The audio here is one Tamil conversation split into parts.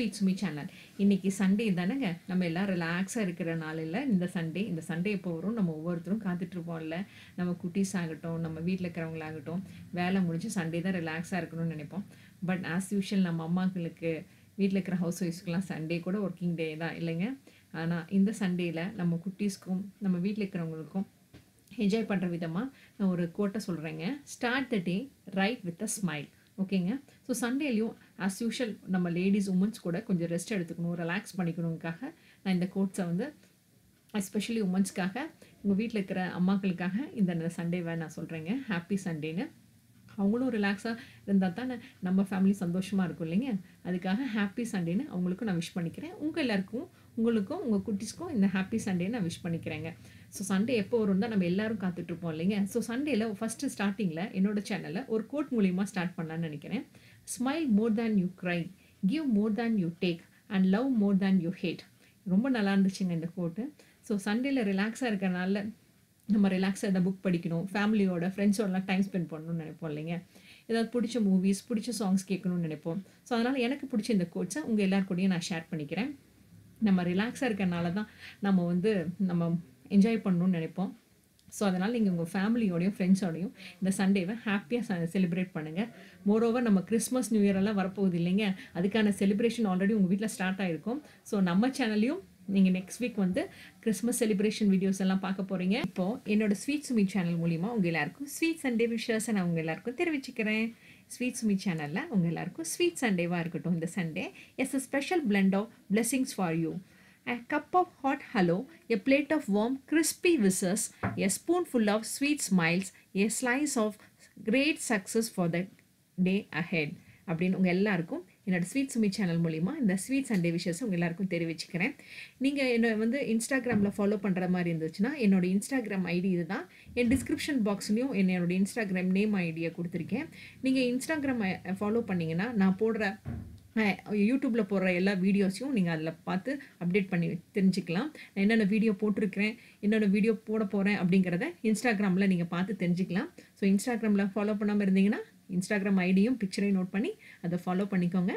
ஸ்வீட் சுமி சேனல் இன்னைக்கு சண்டே தானேங்க நம்ம எல்லாம் ரிலாக்ஸாக இருக்கிற நாளில் இந்த சண்டே இந்த சண்டே எப்போ வரும் நம்ம ஒவ்வொருத்தரும் காத்துட்ருப்போம்ல நம்ம குட்டீஸ் ஆகட்டும் நம்ம வீட்டில் இருக்கிறவங்களாகட்டும் வேலை முடிஞ்சு சண்டே தான் ரிலாக்ஸாக இருக்கணும்னு நினைப்போம் பட் ஆஸ் யூஷுவல் நம்ம அம்மாக்களுக்கு வீட்டில் இருக்கிற ஹவுஸ் ஒய்ஃப்ஸ்க்குலாம் சண்டே கூட ஒர்க்கிங் டே தான் இல்லைங்க ஆனால் இந்த சண்டேயில் நம்ம குட்டீஸ்க்கும் நம்ம வீட்டில் இருக்கிறவங்களுக்கும் என்ஜாய் பண்ணுற விதமாக நான் ஒரு கோட்டை சொல்கிறேங்க start the day right with a smile ஓகேங்க ஸோ சண்டேலையும் ஆஸ் யூஷுவல் நம்ம லேடிஸ் உமன்ஸ் கூட கொஞ்சம் ரெஸ்ட் எடுத்துக்கணும் ரிலாக்ஸ் பண்ணிக்கணுங்காக நான் இந்த கோட்ஸை வந்து எஸ்பெஷலி உமன்ஸ்க்காக உங்கள் வீட்டில் இருக்கிற அம்மாக்களுக்காக இந்த சண்டேவை நான் சொல்கிறேங்க ஹாப்பி சண்டேன்னு அவங்களும் ரிலாக்ஸாக இருந்தால் தான் நம்ம ஃபேமிலி சந்தோஷமாக இருக்கும் இல்லைங்க அதுக்காக ஹாப்பி சண்டேன்னு அவங்களுக்கும் நான் விஷ் பண்ணிக்கிறேன் உங்கள் எல்லாருக்கும் உங்களுக்கும் உங்கள் குட்டீஸ்க்கும் இந்த ஹாப்பி சண்டே நான் விஷ் பண்ணிக்கிறேங்க ஸோ சண்டே எப்போ வரும் தான் நம்ம எல்லாரும் காத்துட்ருப்போம் இல்லைங்க ஸோ சண்டேல ஃபஸ்ட்டு ஸ்டார்டிங்கில் என்னோட சேனலில் ஒரு கோட் மூலியமாக ஸ்டார்ட் பண்ணலான்னு நினைக்கிறேன் smile more than you cry give more than you take and love more than you hate ரொம்ப நல்லா இருந்துச்சுங்க இந்த கோட்டு ஸோ சண்டேல ரிலாக்ஸாக இருக்கிறனால நம்ம ரிலாக்ஸாக எதாவது புக் படிக்கணும் ஃபேமிலியோட ஃப்ரெண்ட்ஸோடலாம் டைம் ஸ்பெண்ட் பண்ணணும்னு நினைப்போம் இல்லைங்க ஏதாவது பிடிச்ச மூவிஸ் பிடிச்ச சாங்ஸ் கேட்கணும்னு நினைப்போம் ஸோ அதனால் எனக்கு பிடிச்ச இந்த கோட்ஸை உங்கள் எல்லாருக்கூடயும் நான் ஷேர் பண்ணிக்கிறேன் நம்ம ரிலாக்ஸாக இருக்கிறனால தான் நம்ம வந்து நம்ம என்ஜாய் பண்ணணும்னு நினைப்போம் ஸோ அதனால் நீங்கள் உங்கள் ஃபேமிலியோடையும் ஃப்ரெண்ட்ஸோடையும் இந்த சண்டேவை ஹாப்பியாக செலிப்ரேட் பண்ணுங்கள் மோரோவர் நம்ம கிறிஸ்மஸ் நியூ இயர் எல்லாம் வரப்போகுது இல்லைங்க அதுக்கான செலிப்ரேஷன் ஆல்ரெடி உங்கள் வீட்டில் ஸ்டார்ட் ஆகிருக்கும் ஸோ நம்ம சேனல்லையும் நீங்கள் நெக்ஸ்ட் வீக் வந்து கிறிஸ்மஸ் செலிப்ரேஷன் வீடியோஸ் எல்லாம் பார்க்க போகிறீங்க இப்போது என்னோட ஸ்வீட் சுமி சேனல் மூலிமா உங்கள் எல்லாருக்கும் ஸ்வீட் சண்டே விஷயஸை நான் உங்கள் எல்லாருக்கும் தெரிவிச்சுக்கிறேன் ஸ்வீட் சுமி சேனலில் உங்கள் எல்லாருக்கும் ஸ்வீட் சண்டேவாக இருக்கட்டும் இந்த Sunday is a special blend of blessings for you a cup of hot hello, a plate of warm, crispy whizzes, a spoonful of sweet smiles, a slice of great success for the day ahead. அப்படின்னு உங்கள் எல்லாருக்கும் என்னோட ஸ்வீட் சுமி சேனல் மூலிமா இந்த ஸ்வீட் சண்டே விஷயத்தை உங்கள் எல்லாருக்கும் தெரிவிச்சுக்கிறேன் நீங்கள் என்னை வந்து இன்ஸ்டாகிராமில் ஃபாலோ பண்ணுற மாதிரி இருந்துச்சுன்னா என்னோட இன்ஸ்டாகிராம் ஐடி இதுதான் என் டிஸ்கிரிப்ஷன் பாக்ஸ்லேயும் என்னோட இன்ஸ்டாகிராம் நேம் ஐடியை கொடுத்துருக்கேன் நீங்கள் இன்ஸ்டாகிராம் ஃபாலோ பண்ணிங்கன்னா நான் போடுற யூடியூப்பில் போடுற எல்லா வீடியோஸையும் நீங்கள் அதில் பார்த்து அப்டேட் பண்ணி தெரிஞ்சுக்கலாம் நான் என்னென்ன வீடியோ போட்டிருக்கிறேன் என்னென்ன வீடியோ போட போகிறேன் அப்படிங்கிறத இன்ஸ்டாகிராமில் நீங்கள் பார்த்து தெரிஞ்சுக்கலாம் ஸோ இன்ஸ்டாகிராமில் ஃபாலோ பண்ணாமல் இருந்தீங்கன்னா இன்ஸ்டாகிராம் ஐடியும் பிக்சரையும் நோட் பண்ணி அதை ஃபாலோ பண்ணிக்கோங்க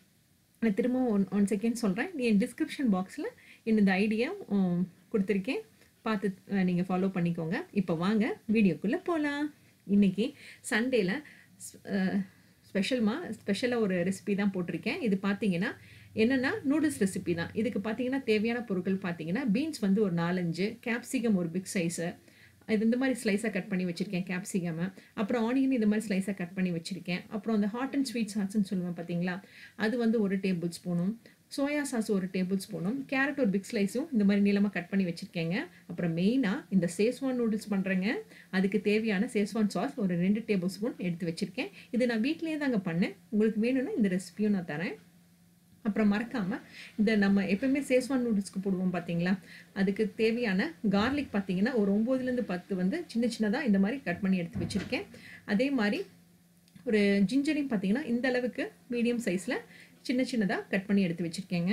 நான் திரும்பவும் ஒன் ஒன் செகண்ட் சொல்கிறேன் நீ என் டிஸ்கிரிப்ஷன் பாக்ஸில் இந்த ஐடியா கொடுத்துருக்கேன் பார்த்து நீங்கள் ஃபாலோ பண்ணிக்கோங்க இப்போ வாங்க வீடியோக்குள்ளே போகலாம் இன்றைக்கி சண்டேயில் ஸ்பெஷல்மா ஸ்பெஷலாக ஒரு ரெசிபி தான் போட்டிருக்கேன் இது பார்த்தீங்கன்னா என்னென்னா நூடுல்ஸ் ரெசிபி தான் இதுக்கு பார்த்தீங்கன்னா தேவையான பொருட்கள் பார்த்தீங்கன்னா பீன்ஸ் வந்து ஒரு நாலஞ்சு கேப்சிகம் ஒரு பிக் சைஸு இது இந்த மாதிரி ஸ்லைஸாக கட் பண்ணி வச்சுருக்கேன் கேப்சிகமை அப்புறம் ஆனியன் இந்த மாதிரி ஸ்லைஸாக கட் பண்ணி வச்சுருக்கேன் அப்புறம் அந்த ஹாட் அண்ட் ஸ்வீட் சாஸ்ன்னு சொல்லுவேன் பார்த்தீங்களா அது வந்து ஒரு டேபிள் ஸ்பூனும் சோயா சாஸ் ஒரு டேபிள் ஸ்பூனும் கேரட் ஒரு பிக் ஸ்லைஸும் இந்த மாதிரி நீளமாக கட் பண்ணி வச்சுருக்கேங்க அப்புறம் மெயினாக இந்த சேஸ்வான் நூடுல்ஸ் பண்ணுறேங்க அதுக்கு தேவையான சேஸ்வான் சாஸ் ஒரு ரெண்டு டேபிள் ஸ்பூன் எடுத்து வச்சுருக்கேன் இது நான் வீட்லேயே தாங்க பண்ணேன் உங்களுக்கு வேணும்னா இந்த ரெசிபியும் நான் தரேன் அப்புறம் மறக்காமல் இந்த நம்ம எப்பவுமே சேஸ்வான் நூடுல்ஸ்க்கு போடுவோம் பார்த்தீங்களா அதுக்கு தேவையான கார்லிக் பார்த்தீங்கன்னா ஒரு ஒம்போதுலேருந்து பத்து வந்து சின்ன சின்னதாக இந்த மாதிரி கட் பண்ணி எடுத்து வச்சுருக்கேன் அதே மாதிரி ஒரு ஜிஞ்சரையும் பார்த்தீங்கன்னா இந்த அளவுக்கு மீடியம் சைஸில் சின்ன சின்னதாக கட் பண்ணி எடுத்து வச்சுருக்கேங்க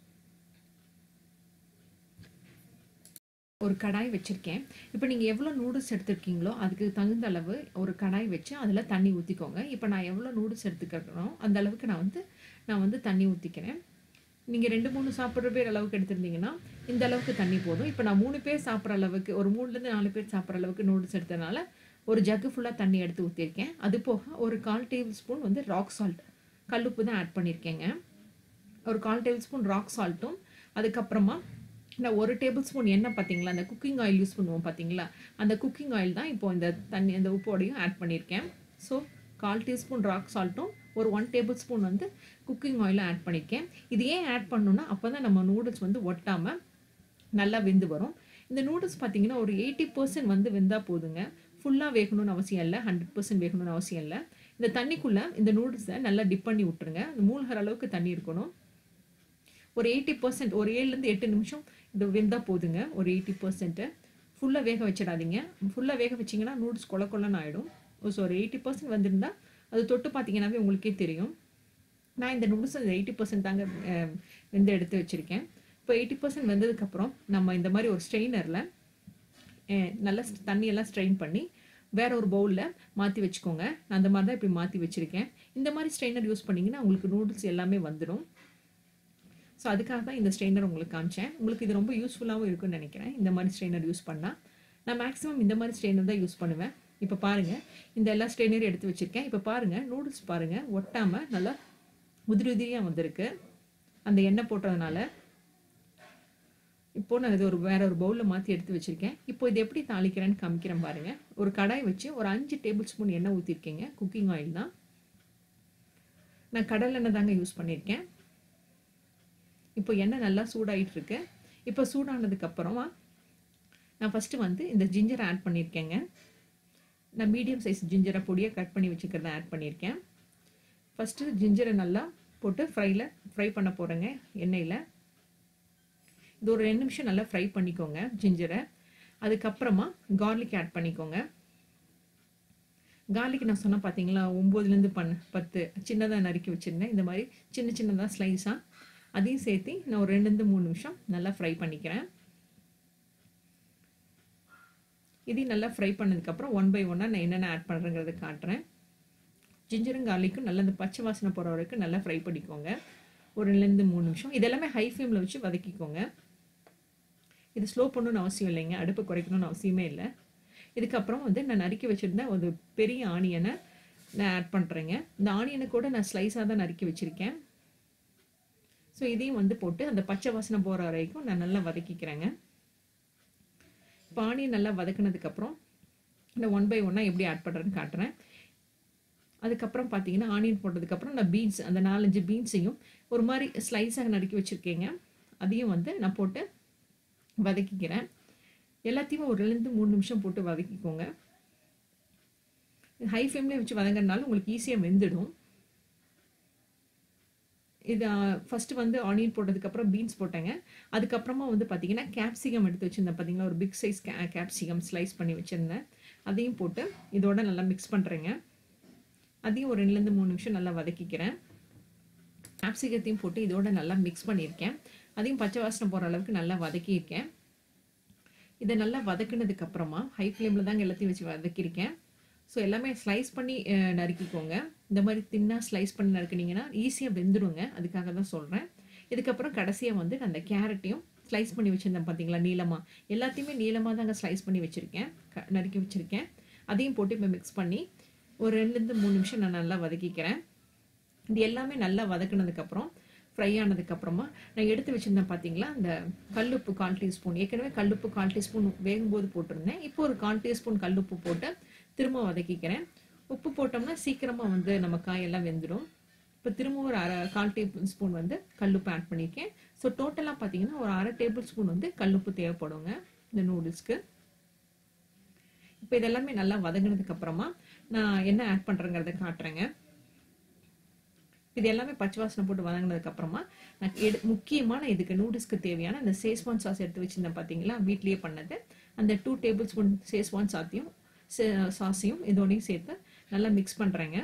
ஒரு கடாய் வச்சுருக்கேன் இப்போ நீங்கள் எவ்வளோ நூடுல்ஸ் எடுத்துருக்கீங்களோ அதுக்கு தகுந்த அளவு ஒரு கடாய் வச்சு அதில் தண்ணி ஊற்றிக்கோங்க இப்போ நான் எவ்வளோ நூடுல்ஸ் எடுத்துக்கிறோம் அந்த அளவுக்கு நான் வந்து நான் வந்து தண்ணி ஊற்றிக்கிறேன் நீங்கள் ரெண்டு மூணு சாப்பிட்ற பேர் அளவுக்கு எடுத்திருந்தீங்கன்னா இந்த அளவுக்கு தண்ணி போதும் இப்போ நான் மூணு பேர் சாப்பிட்ற அளவுக்கு ஒரு மூணுலேருந்து நாலு பேர் சாப்பிட்ற அளவுக்கு நூடுல்ஸ் எடுத்ததுனால ஒரு ஜக்கு ஃபுல்லாக தண்ணி எடுத்து ஊற்றிருக்கேன் அது போக ஒரு கால் டேபிள் ஸ்பூன் வந்து ராக் சால்ட் கல்லுப்பு தான் ஆட் பண்ணியிருக்கேங்க ஒரு கால் டேபிள் ஸ்பூன் ராக் சால்ட்டும் அதுக்கப்புறமா நான் ஒரு டேபிள் ஸ்பூன் எண்ணெய் பார்த்தீங்களா அந்த குக்கிங் ஆயில் யூஸ் பண்ணுவோம் பார்த்தீங்களா அந்த குக்கிங் ஆயில் தான் இப்போ இந்த தண்ணி அந்த உப்போடையும் ஆட் பண்ணியிருக்கேன் ஸோ கால் டீஸ்பூன் ராக் சால்ட்டும் ஒரு ஒன் டேபிள் ஸ்பூன் வந்து குக்கிங் ஆயிலும் ஆட் பண்ணியிருக்கேன் இது ஏன் ஆட் பண்ணணுன்னா அப்போ தான் நம்ம நூடுல்ஸ் வந்து ஒட்டாமல் நல்லா வெந்து வரும் இந்த நூடுல்ஸ் பார்த்தீங்கன்னா ஒரு எயிட்டி பர்சன்ட் வந்து வெந்தால் போதுங்க ஃபுல்லாக வேகணும்னு அவசியம் இல்லை ஹண்ட்ரட் பர்சன்ட் வேகணும்னு அவசியம் இல்லை இந்த தண்ணிக்குள்ளே இந்த நூடுல்ஸை நல்லா டிப் பண்ணி விட்டுருங்க இந்த மூழ்கிற அளவுக்கு தண்ணி இருக்கணும் ஒரு எயிட்டி பர்சன்ட் ஒரு ஏழுலேருந்து எட்டு நிமிஷம் இது வெந்தால் போதுங்க ஒரு எயிட்டி பர்சன்ட்டு ஃபுல்லாக வேக வச்சிடாதீங்க ஃபுல்லாக வேக வச்சிங்கன்னா நூடுல்ஸ் கொல கொலன்னு ஆகிடும் ஸோ ஒரு எயிட்டி பர்சன்ட் வந்திருந்தால் அது தொட்டு பார்த்தீங்கன்னாவே உங்களுக்கே தெரியும் நான் இந்த நூடுல்ஸ் எயிட்டி பர்சன்ட் தாங்க வெந்து எடுத்து வச்சுருக்கேன் இப்போ எயிட்டி பர்சன்ட் வெந்ததுக்கப்புறம் நம்ம இந்த மாதிரி ஒரு ஸ்ட்ரெயினரில் நல்லா தண்ணியெல்லாம் ஸ்ட்ரெயின் பண்ணி வேற ஒரு பவுலில் மாற்றி வச்சுக்கோங்க நான் அந்த மாதிரி தான் இப்படி மாற்றி வச்சுருக்கேன் இந்த மாதிரி ஸ்ட்ரெயினர் யூஸ் பண்ணிங்கன்னா உங்களுக்கு நூடுல்ஸ் எல்லாமே வந்துடும் ஸோ அதுக்காக தான் இந்த ஸ்ட்ரெயினர் உங்களுக்கு காமிச்சேன் உங்களுக்கு இது ரொம்ப யூஸ்ஃபுல்லாகவும் இருக்கும்னு நினைக்கிறேன் இந்த மாதிரி ஸ்ட்ரெயினர் யூஸ் பண்ணால் நான் மேக்ஸிமம் இந்த மாதிரி ஸ்ட்ரெயினர் தான் யூஸ் பண்ணுவேன் இப்போ பாருங்கள் இந்த எல்லா ஸ்ட்ரெயினரும் எடுத்து வச்சுருக்கேன் இப்போ பாருங்கள் நூடுல்ஸ் பாருங்கள் ஒட்டாமல் நல்லா உதிரி உதிரியாக வந்திருக்கு அந்த எண்ணெய் போட்டதுனால இப்போ நான் இது ஒரு வேற ஒரு பவுலில் மாற்றி எடுத்து வச்சுருக்கேன் இப்போ இது எப்படி தாளிக்கிறேன்னு காமிக்கிறேன் பாருங்கள் ஒரு கடாய் வச்சு ஒரு அஞ்சு டேபிள் ஸ்பூன் எண்ணெய் ஊற்றிருக்கேங்க குக்கிங் ஆயில் தான் நான் கடல் எண்ணெய் தாங்க யூஸ் பண்ணியிருக்கேன் இப்போ எண்ணெய் நல்லா சூடாயிட்டு இருக்கு இப்போ சூடானதுக்கு அப்புறமா நான் ஃபஸ்ட்டு வந்து இந்த ஜிஞ்சரை ஆட் பண்ணியிருக்கேங்க நான் மீடியம் சைஸ் ஜிஞ்சரை பொடியாக கட் பண்ணி வச்சுக்கிறத ஆட் பண்ணியிருக்கேன் ஃபஸ்ட்டு ஜிஞ்சரை நல்லா போட்டு ஃப்ரையில் ஃப்ரை பண்ண போகிறேங்க எண்ணெயில் இது ஒரு ரெண்டு நிமிஷம் நல்லா ஃப்ரை பண்ணிக்கோங்க ஜிஞ்சரை அதுக்கப்புறமா கார்லிக் ஆட் பண்ணிக்கோங்க கார்லிக் நான் சொன்ன பார்த்தீங்களா ஒம்போதுலேருந்து பன் பத்து சின்னதாக நறுக்கி வச்சுருந்தேன் இந்த மாதிரி சின்ன சின்னதாக ஸ்லைஸாக அதையும் சேர்த்து நான் ஒரு ரெண்டுலேருந்து மூணு நிமிஷம் நல்லா ஃப்ரை பண்ணிக்கிறேன் இதையும் நல்லா ஃப்ரை பண்ணதுக்கப்புறம் ஒன் பை ஒன்னாக நான் என்னென்ன ஆட் பண்ணுறேங்கிறத காட்டுறேன் ஜிஞ்சரும் கார்லிக்கும் நல்லா இந்த பச்சை வாசனை போகிற வரைக்கும் நல்லா ஃப்ரை பண்ணிக்கோங்க ஒரு ரெண்டுலேருந்து மூணு நிமிஷம் இதெல்லாமே ஹை ஃப்ளேமில் வச்சு வதக்கிக்கோங்க இது ஸ்லோ பண்ணணும்னு அவசியம் இல்லைங்க அடுப்பு குறைக்கணும்னு அவசியமே இல்லை இதுக்கப்புறம் வந்து நான் நறுக்கி வச்சுருந்தேன் ஒரு பெரிய ஆனியனை நான் ஆட் பண்ணுறேங்க இந்த ஆனியனை கூட நான் ஸ்லைஸாக தான் நறுக்கி வச்சுருக்கேன் ஸோ இதையும் வந்து போட்டு அந்த பச்சை வாசனை போகிற வரைக்கும் நான் நல்லா வதக்கிக்கிறேங்க இப்போ ஆனியன் நல்லா வதக்குனதுக்கப்புறம் நான் ஒன் பை ஒன்னாக எப்படி ஆட் பண்ணுறேன்னு காட்டுறேன் அதுக்கப்புறம் பார்த்தீங்கன்னா ஆனியன் போட்டதுக்கப்புறம் நான் பீன்ஸ் அந்த நாலஞ்சு பீன்ஸையும் ஒரு மாதிரி ஸ்லைஸாக நறுக்கி வச்சுருக்கேங்க அதையும் வந்து நான் போட்டு வதக்கிக்கிறேன் எல்லாத்தையுமே ஒரு ரெண்டு மூணு நிமிஷம் போட்டு வதக்கிக்கோங்க ஹை ஃப்ளேம்லேயே வச்சு வதங்குறதுனால உங்களுக்கு ஈஸியாக வெந்துடும் இது ஃபஸ்ட்டு வந்து ஆனியன் போட்டதுக்கப்புறம் பீன்ஸ் போட்டேங்க அதுக்கப்புறமா வந்து பார்த்தீங்கன்னா கேப்சிகம் எடுத்து வச்சுருந்தேன் பார்த்தீங்கன்னா ஒரு பிக் சைஸ் கே கேப்சிகம் ஸ்லைஸ் பண்ணி வச்சுருந்தேன் அதையும் போட்டு இதோட நல்லா மிக்ஸ் பண்ணுறேங்க அதையும் ஒரு ரெண்டுலேருந்து மூணு நிமிஷம் நல்லா வதக்கிக்கிறேன் கேப்சிகத்தையும் போட்டு இதோட நல்லா மிக்ஸ் பண்ணியிருக்கேன் அதையும் பச்சை வாசனை போகிற அளவுக்கு நல்லா வதக்கியிருக்கேன் இதை நல்லா வதக்குனதுக்கு அப்புறமா ஹை ஃப்ளேமில் தாங்க எல்லாத்தையும் வச்சு வதக்கியிருக்கேன் ஸோ எல்லாமே ஸ்லைஸ் பண்ணி அஹ், நறுக்கிக்கோங்க இந்த மாதிரி தின்னாக ஸ்லைஸ் பண்ணி நறுக்குனீங்கன்னா ஈஸியாக வெந்துடுங்க அதுக்காக தான் சொல்கிறேன் இதுக்கப்புறம் கடைசியாக வந்து நான் அந்த கேரட்டையும் ஸ்லைஸ் பண்ணி வச்சுருந்தேன் பார்த்தீங்களா நீளமாக எல்லாத்தையுமே நீளமாக தாங்க ஸ்லைஸ் பண்ணி வச்சுருக்கேன் க நறுக்கி வச்சுருக்கேன் அதையும் போட்டு இப்போ மிக்ஸ் பண்ணி ஒரு ரெண்டுலேருந்து மூணு நிமிஷம் நான் நல்லா வதக்கிக்கிறேன் இது எல்லாமே நல்லா வதக்குனதுக்கப்புறம் ஃப்ரை ஆனதுக்கப்புறமா நான் எடுத்து வச்சுருந்தேன் பார்த்தீங்களா அந்த கல்லுப்பு கால் டீஸ்பூன் ஏற்கனவே கல்லுப்பு கால் டீஸ்பூன் வேகும்போது போட்டிருந்தேன் இப்போ ஒரு கால் டீஸ்பூன் கல்லுப்பு போட்டு திரும்ப வதக்கிக்கிறேன் உப்பு போட்டோம்னா சீக்கிரமாக வந்து நம்ம காயெல்லாம் வெந்துடும் இப்போ திரும்ப ஒரு அரை கால் டேபிள் ஸ்பூன் வந்து கல்லுப்பு ஆட் பண்ணியிருக்கேன் ஸோ டோட்டலாக பார்த்தீங்கன்னா ஒரு அரை டேபிள் ஸ்பூன் வந்து கல்லுப்பு தேவைப்படுங்க இந்த நூடுல்ஸ்க்கு இப்போ இதெல்லாமே நல்லா வதங்கினதுக்கு அப்புறமா நான் என்ன ஆட் பண்ணுறேங்கிறத காட்டுறேங்க இது எல்லாமே பச்சை வாசனை போட்டு வதங்கினதுக்கு அப்புறமா நான் எடு முக்கியமான இதுக்கு நூடுல்ஸ்க்கு தேவையான அந்த சேஸ்வான் சாஸ் எடுத்து வச்சிருந்தேன் பார்த்தீங்களா வீட்லயே பண்ணது அந்த டூ டேபிள் ஸ்பூன் சேஸ்வான் சாத்தையும் சாஸையும் இதோடையும் சேர்த்து நல்லா மிக்ஸ் பண்ணுறேங்க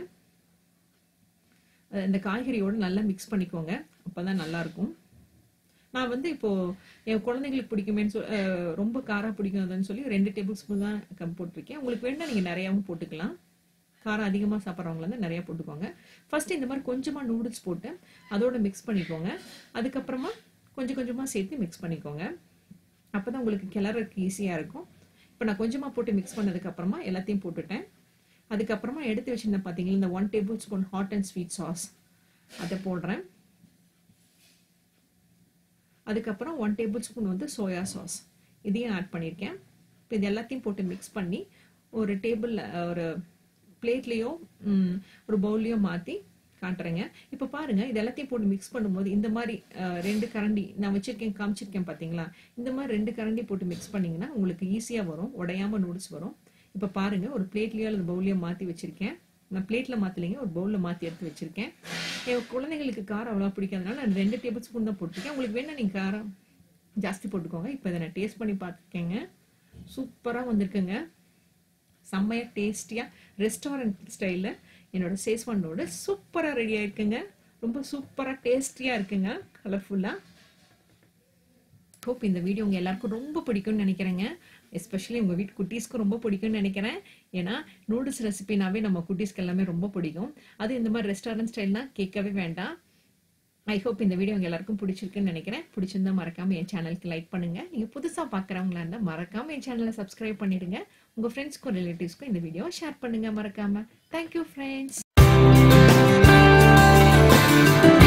இந்த காய்கறியோடு நல்லா மிக்ஸ் பண்ணிக்கோங்க அப்போ தான் நல்லாயிருக்கும் நான் வந்து இப்போ என் குழந்தைங்களுக்கு பிடிக்குமேன்னு சொல் அஹ் ரொம்ப காரம் பிடிக்குதுன்னு சொல்லி ரெண்டு டேபிள் ஸ்பூன் தான் கம் போட்டிருக்கேன் உங்களுக்கு வேணா நீங்கள் நிறையாவும் போட்டுக்கலாம் காரம் அதிகமாக சாப்பிட்றவங்க வந்து நிறைய போட்டுக்கோங்க ஃபர்ஸ்ட் இந்த மாதிரி கொஞ்சமாக நூடுல்ஸ் போட்டு அதோட மிக்ஸ் பண்ணிக்கோங்க அதுக்கப்புறமா கொஞ்சம் கொஞ்சமாக சேர்த்து மிக்ஸ் பண்ணிக்கோங்க அப்போ தான் உங்களுக்கு கிளறதுக்கு ஈஸியாக இருக்கும் இப்போ நான் கொஞ்சமாக போட்டு மிக்ஸ் பண்ணதுக்கப்புறமா எல்லாத்தையும் போட்டுட்டேன் அதுக்கப்புறமா எடுத்து வச்சிருந்தேன் பார்த்தீங்களா இந்த one tablespoon hot and sweet sauce அதை போடுறேன் அதுக்கப்புறம் ஒன் டேபிள் ஸ்பூன் வந்து சோயா சாஸ் இதையும் ஆட் பண்ணியிருக்கேன் இப்போ இது எல்லாத்தையும் போட்டு மிக்ஸ் பண்ணி ஒரு டேபிள் ஒரு பிளேட்லேயோ ஒரு பவுல்லையோ மாற்றி காட்டுறேங்க இப்போ பாருங்க இது எல்லாத்தையும் போட்டு மிக்ஸ் பண்ணும்போது இந்த மாதிரி அஹ், ரெண்டு கரண்டி நான் வச்சிருக்கேன் காமிச்சிருக்கேன் பார்த்தீங்களா இந்த மாதிரி ரெண்டு கரண்டி போட்டு மிக்ஸ் பண்ணீங்கன்னா உங்களுக்கு ஈஸியாக வரும் உடையாம நூடுல்ஸ் வரும் இப்போ பாருங்க ஒரு பிளேட்லேயோ அல்லது பவுல்லையோ மாற்றி வச்சிருக்கேன் நான் பிளேட்டில் மாற்றலைங்க ஒரு பவுலில் மாற்றி எடுத்து வச்சிருக்கேன் என் குழந்தைங்களுக்கு காரம் அவ்வளோ பிடிக்காதனால நான் ரெண்டு டேபிள் ஸ்பூன் தான் போட்டிருக்கேன் உங்களுக்கு வேணா நீங்கள் காரம் ஜாஸ்தி போட்டுக்கோங்க இப்போ இதை நான் டேஸ்ட் பண்ணி பார்த்துருக்கேங்க சூப்பராக வந்திருக்குங்க செம்மையாக டேஸ்டியாக ரெஸ்டாரண்ட் ஸ்டைலில் என்னோட சேஸ்வானோட சூப்பராக ரெடி ஆயிருக்குங்க ரொம்ப சூப்பராக டேஸ்டியாக இருக்குங்க கலர்ஃபுல்லாக ஹோப் இந்த வீடியோ உங்கள் எல்லாருக்கும் ரொம்ப பிடிக்கும்னு நினைக்கிறேங்க எஸ்பெஷலி உங்கள் வீட்டு குட்டீஸ்க்கு ரொம்ப பிடிக்கும்னு நினைக்கிறேன் ஏன்னா நூடுல்ஸ் ரெசிபினாவே நம்ம குட்டீஸ்க்கு எல்லாமே ரொம்ப பிடிக்கும் அது இந்த மாதிரி ரெஸ்டாரண்ட் ஸ்டைல்னா கேட்கவே வேண்டாம் ஐ ஹோப் இந்த வீடியோ உங்க எல்லாருக்கும் பிடிச்சிருக்குன்னு நினைக்கிறேன் பிடிச்சிருந்தா மறக்காம என் சேனலுக்கு லைக் பண்ணுங்க நீங்க புதுசா பார்க்குறவங்களா இருந்தா மறக்காம என் சேனலை சப்ஸ்கிரைப் பண்ணிடுங்க உங்க ஃப்ரெண்ட்ஸ்க்கும் ரிலேட்டிவ்ஸ்க்கும் இந்த வீடியோ ஷேர் பண்ணுங்க மறக்காம தேங்க்யூ ஃப்ரெண்ட்ஸ்